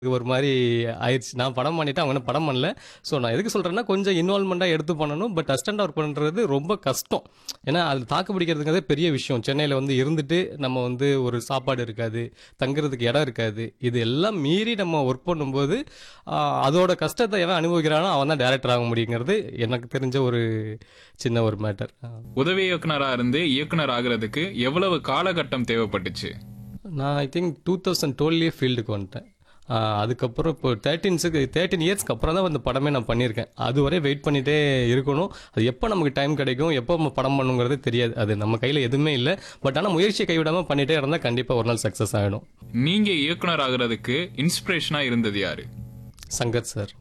இது ஒரு மாதிரி ஆயிடுச்சு நான் படம் பண்ணிட்டு அவங்க இன்னும் படம் பண்ணல ஸோ நான் எதுக்கு சொல்கிறேன்னா கொஞ்சம் இன்வால்மெண்ட்டாக எடுத்து பண்ணணும் பட் அஸ்டண்ட் ஒர்க் பண்ணுறது ரொம்ப கஷ்டம் ஏன்னா அதில் தாக்கு பிடிக்கிறதுங்கிறதே பெரிய விஷயம் சென்னையில் வந்து இருந்துட்டு நம்ம வந்து ஒரு சாப்பாடு இருக்காது தங்குறதுக்கு இடம் இருக்காது இது எல்லாம் மீறி நம்ம ஒர்க் பண்ணும்போது ஆஹ், அதோட கஷ்டத்தை எவன் அனுபவிக்கிறானோ அவன் தான் டேரக்டர் ஆக முடியுங்கிறது எனக்கு தெரிஞ்ச ஒரு சின்ன ஒரு மேட்டர் உதவி இயக்குனரா இருந்து இயக்குனர் ஆகுறதுக்கு எவ்வளவு காலகட்டம் தேவைப்பட்டுச்சு நான் I think two thousand twelve ஃபீல்டுக்கு வந்துட்டேன் ஆஹ் அதுக்கப்புறம் இப்போ தேர்ட்டீன்ஸுக்கு தேர்ட்டின் இயர்ஸ்க்கு அப்புறம் தான் அந்த படமே நான் பண்ணியிருக்கேன் அதுவரை வெயிட் பண்ணிகிட்டே இருக்கணும் அது எப்போ நமக்கு டைம் கிடைக்கும் எப்போ நம்ம படம் பண்ணுங்கிறது தெரியாது அது நம்ம கையில் எதுவுமே இல்லை பட் ஆனால் முயற்சியை கைவிடாமல் பண்ணிகிட்டே இருந்தால் கண்டிப்பாக ஒரு நாள் சக்ஸஸ் ஆகிடும் நீங்க இயக்குனர் ஆகுறதுக்கு இன்ஸ்பிரேஷனா இருந்தது யாரு சங்கர் சார்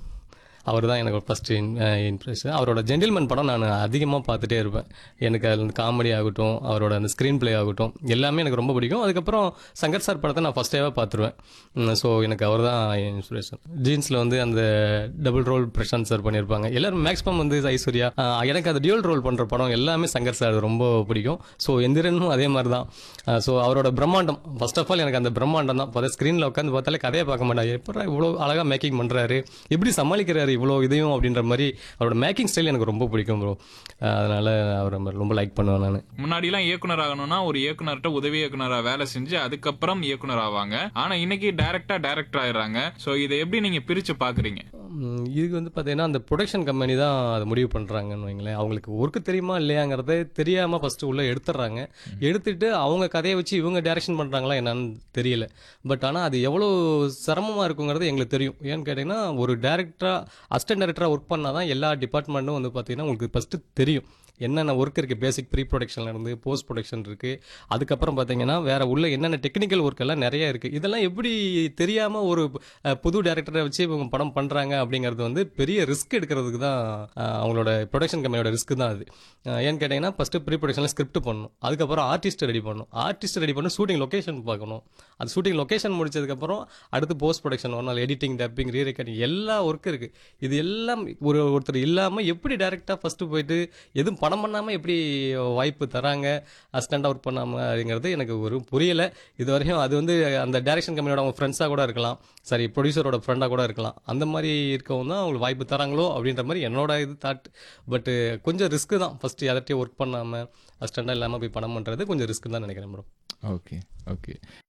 அவர் தான் எனக்கு ஃபர்ஸ்ட் இம்ப்ரெஷன் அவரோட ஜென்டில்மேன் படம் நான் அதிகமாக பார்த்துட்டே இருப்பேன் எனக்கு அதில் இந்த காமெடி ஆகட்டும் அவரோட அந்த ஸ்க்ரீன் ப்ளே ஆகட்டும் எல்லாமே எனக்கு ரொம்ப பிடிக்கும் அதுக்கப்புறம் சங்கர் சார் படத்தை நான் ஃபஸ்ட்டேவே பார்த்துருவேன் ஸோ எனக்கு அவர் தான் இன்ஸ்பிரேஷன் ஜீன்ஸில் வந்து அந்த டபுள் ரோல் பிரசாந்த் சார் பண்ணியிருப்பாங்க எல்லாரும் மேக்ஸிமம் வந்து ஐஸ்வர்யா அஹ் எனக்கு அந்த டியூல் ரோல் பண்ணுற படம் எல்லாமே சங்கர் சார் ரொம்ப பிடிக்கும் ஸோ எந்திரனும் அதே மாதிரி தான் ஸோ அவரோட பிரம்மாண்டம் ஃபர்ஸ்ட் ஆஃப் ஆல் எனக்கு அந்த பிரம்மாண்டம் தான் இப்போ ஸ்க்ரீனில் உட்காந்து பார்த்தாலே கதையை பார்க்க மாட்டாங்க எப்படா இவ்வளோ அழகாக மேக்கிங் பண்ணுறாரு எப்படி சமாளிக்கிறாரு இவ்வளோ இதையும் அப்படின்ற மாதிரி அவரோட மேக்கிங் ஸ்டைல் எனக்கு ரொம்ப பிடிக்கும் ப்ரோ அதனால அவரை ரொம்ப லைக் பண்ணுவேன் நான் முன்னாடி எல்லாம் இயக்குனர் ஆகணும்னா ஒரு இயக்குனர்கிட்ட உதவி இயக்குனரா வேலை செஞ்சு அதுக்கப்புறம் இயக்குனர் ஆவாங்க ஆனா இன்னைக்கு டைரக்டா டைரக்டர் ஆயிடுறாங்க சோ இதை எப்படி நீங்க பிரிச்சு பாக்குறீங்க ம், இது வந்து பார்த்தீங்கன்னா அந்த ப்ரொடக்ஷன் கம்பெனி தான் அதை முடிவு பண்ணுறாங்கன்னு வைங்களேன் அவங்களுக்கு ஒர்க்கு தெரியுமா இல்லையாங்கிறதே தெரியாமல் ஃபஸ்ட்டு உள்ளே எடுத்துடுறாங்க எடுத்துட்டு அவங்க கதையை வச்சு இவங்க டைரக்ஷன் பண்ணுறாங்களா என்னன்னு தெரியல பட் ஆனால் அது எவ்வளோ சிரமமாக இருக்குங்கிறது எங்களுக்கு தெரியும் ஏன்னு கேட்டிங்கன்னா ஒரு டேரக்டராக அசிஸ்டன்ட் டேரக்டராக ஒர்க் பண்ணால் தான் எல்லா டிபார்ட்மெண்ட்டும் வந்து பார்த்தீங்கன்னா உங்களுக்கு ஃபஸ்ட்டு தெரியும் என்னென்ன ஒர்க் இருக்குது பேசிக் ப்ரீ ப்ரொடக்ஷன்ல இருந்து போஸ்ட் ப்ரொடக்ஷன் இருக்குது அதுக்கப்புறம் பார்த்தீங்கன்னா வேற உள்ள என்னென்ன டெக்னிக்கல் ஒர்க் எல்லாம் நிறைய இருக்குது இதெல்லாம் எப்படி தெரியாமல் ஒரு அஹ், புது டேரக்டரை வச்சு இவங்க படம் பண்ணுறாங்க அப்படிங்கிறது வந்து பெரிய ரிஸ்க் எடுக்கிறதுக்கு தான் அஹ், அவங்களோட ப்ரொடக்ஷன் கம்பெனியோட ரிஸ்க் தான் அது அஹ், ஏன்னு கேட்டிங்கன்னா ஃபஸ்ட்டு ப்ரீ ப்ரொடக்ஷனில் ஸ்கிரிப்ட் பண்ணணும் அதுக்கப்புறம் ஆர்டிஸ்ட் ரெடி பண்ணணும் ஆர்டிஸ்ட் ரெடி பண்ணி ஷூட்டிங் லொகேஷன் பார்க்கணும் அது ஷூட்டிங் லொகேஷன் முடிச்சதுக்கப்புறம் அடுத்து போஸ்ட் ப்ரொடக்ஷன் ஒரு நாள் எடிட்டிங் டப்பிங் ரீ ரெக்கார்டிங் எல்லா ஒர்க் இருக்குது இது எல்லாம் ஒரு ஒருத்தர் இல்லாமல் எப்படி டேரெக்டாக ஃபஸ்ட்டு போயிட்டு எதுவும் படம் பண்ணாமல் எப்படி வாய்ப்பு தராங்க அசிஸ்டண்டாக ஒர்க் பண்ணாமல் அப்படிங்கிறது எனக்கு ஒரு புரியலை இது வரையும் அது வந்து அந்த டைரக்ஷன் கம்பெனியோட அவங்க ஃப்ரெண்ட்ஸாக கூட இருக்கலாம் சரி ப்ரொடியூசரோட ஃப்ரெண்டாக கூட இருக்கலாம் அந்த மாதிரி இருக்கவும் தான் அவங்களுக்கு வாய்ப்பு தராங்களோ அப்படின்ற மாதிரி என்னோட இது தாட் பட்டு கொஞ்சம் ரிஸ்க்கு தான் ஃபஸ்ட்டு யார்கிட்டயும் ஒர்க் பண்ணாமல் அசிஸ்டண்டாக இல்லாமல் போய் படம் பண்ணுறது கொஞ்சம் ரிஸ்க்கு தான் நினைக்கிறேன் ப்ரோ ஓகே ஓகே